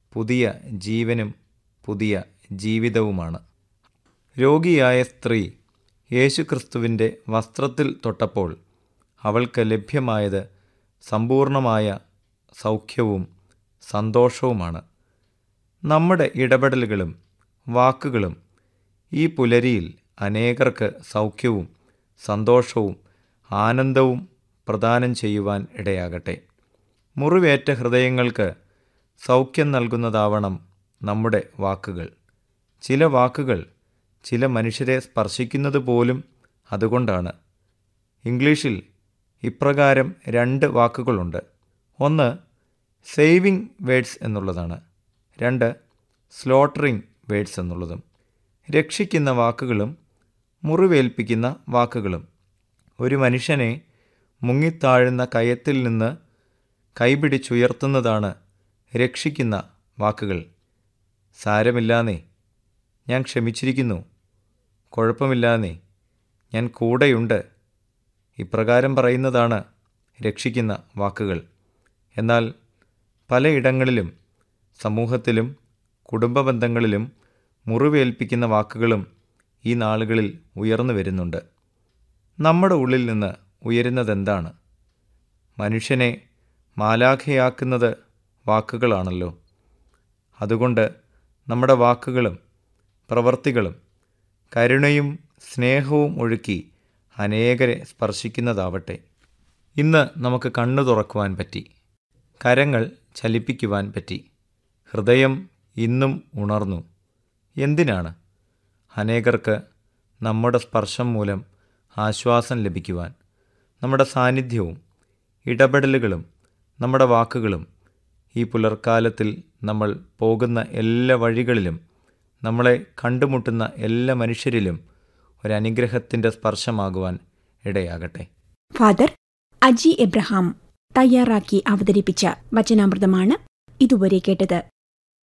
പുതിയ ജീവനും പുതിയ ജീവിതവുമാണ് രോഗിയായ സ്ത്രീ യേശുക്രിസ്തുവിൻ്റെ വസ്ത്രത്തിൽ തൊട്ടപ്പോൾ അവൾക്ക് ലഭ്യമായത് സമ്പൂർണമായ സൗഖ്യവും സന്തോഷവുമാണ് നമ്മുടെ ഇടപെടലുകളും വാക്കുകളും ഈ പുലരിയിൽ അനേകർക്ക് സൗഖ്യവും സന്തോഷവും ആനന്ദവും പ്രദാനം ചെയ്യുവാൻ ഇടയാകട്ടെ മുറിവേറ്റ ഹൃദയങ്ങൾക്ക് സൗഖ്യം നൽകുന്നതാവണം നമ്മുടെ വാക്കുകൾ ചില വാക്കുകൾ ചില മനുഷ്യരെ സ്പർശിക്കുന്നത് പോലും അതുകൊണ്ടാണ് ഇംഗ്ലീഷിൽ ഇപ്രകാരം രണ്ട് വാക്കുകളുണ്ട് ഒന്ന് സേവിങ് വേഡ്സ് എന്നുള്ളതാണ് രണ്ട് സ്ലോട്ടറിങ് വേഡ്സ് എന്നുള്ളതും രക്ഷിക്കുന്ന വാക്കുകളും മുറിവേൽപ്പിക്കുന്ന വാക്കുകളും ഒരു മനുഷ്യനെ മുങ്ങിത്താഴുന്ന കയത്തിൽ നിന്ന് കൈപിടിച്ചുയർത്തുന്നതാണ് രക്ഷിക്കുന്ന വാക്കുകൾ സാരമില്ലാന്നേ ഞാൻ ക്ഷമിച്ചിരിക്കുന്നു കുഴപ്പമില്ലാന്നേ ഞാൻ കൂടെയുണ്ട് ഇപ്രകാരം പറയുന്നതാണ് രക്ഷിക്കുന്ന വാക്കുകൾ എന്നാൽ പലയിടങ്ങളിലും സമൂഹത്തിലും കുടുംബ ബന്ധങ്ങളിലും മുറിവേൽപ്പിക്കുന്ന വാക്കുകളും ഈ നാളുകളിൽ ഉയർന്നു വരുന്നുണ്ട് നമ്മുടെ ഉള്ളിൽ നിന്ന് ഉയരുന്നതെന്താണ് മനുഷ്യനെ മാലാഖയാക്കുന്നത് വാക്കുകളാണല്ലോ അതുകൊണ്ട് നമ്മുടെ വാക്കുകളും പ്രവർത്തികളും കരുണയും സ്നേഹവും ഒഴുക്കി അനേകരെ സ്പർശിക്കുന്നതാവട്ടെ ഇന്ന് നമുക്ക് കണ്ണു തുറക്കുവാൻ പറ്റി കരങ്ങൾ ചലിപ്പിക്കുവാൻ പറ്റി ഹൃദയം ഇന്നും ഉണർന്നു എന്തിനാണ് അനേകർക്ക് നമ്മുടെ സ്പർശം മൂലം ആശ്വാസം ലഭിക്കുവാൻ നമ്മുടെ സാന്നിധ്യവും ഇടപെടലുകളും നമ്മുടെ വാക്കുകളും ഈ പുലർക്കാലത്തിൽ നമ്മൾ പോകുന്ന എല്ലാ വഴികളിലും നമ്മളെ കണ്ടുമുട്ടുന്ന എല്ലാ മനുഷ്യരിലും ഒരനുഗ്രഹത്തിൻ്റെ സ്പർശമാകുവാൻ ഇടയാകട്ടെ ഫാദർ അജി എബ്രഹാം തയ്യാറാക്കി അവതരിപ്പിച്ച വചനാമൃതമാണ് ഇതുവരെ കേട്ടത്